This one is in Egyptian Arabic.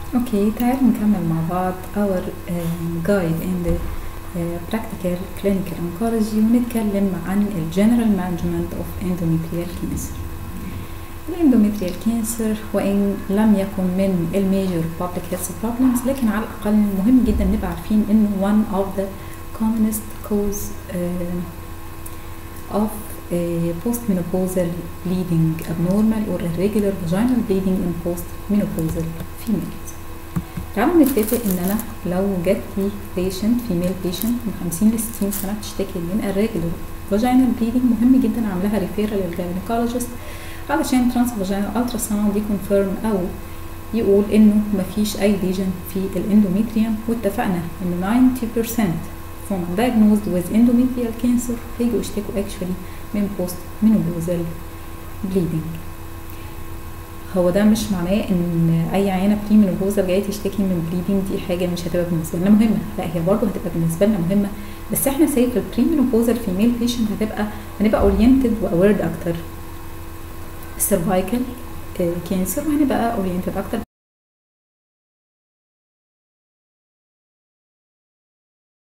اوكي تعالوا نكمل مع بعض our um, guide in the uh, practical clinical oncology ونتكلم عن ال general management of endometrial cancer الاندوميتريال كانسر وان لم يكن من الميجور public health problems لكن على الاقل مهم جدا نبقى عارفين انه one of the commonest cause uh, of uh, postmenopausal bleeding abnormal or irregular vaginal bleeding in postmenopausal females تعالوا نتفق ان انا لو جات لي patient female patient من 50 ل 60 سنه بتشتكي من irregular vaginal bleeding مهم جدا اعملها ريفيرال للجاينيكولوجيست علشان ترانس فاجينال الترا ساوند يكونفيرم او يقول انه مفيش اي ليجن في الاندوميتريوم واتفقنا ان 90% from diagnosed with endometrial cancer هيجوا يشتكوا actually من post menopausal bleeding هو ده مش معناه ان اي عيانه بري مينوبوزال جايه تشتكي من بليدنج دي حاجه مش هتبقى بالنسبه لنا مهمه لا هي برضه هتبقى بالنسبه لنا مهمه بس احنا سايف البري مينوبوزال فيميل بيشنت هتبقى هنبقى اورينتد واويرد اكتر السيرفايكال كانسر وهنبقى اورينتد اكتر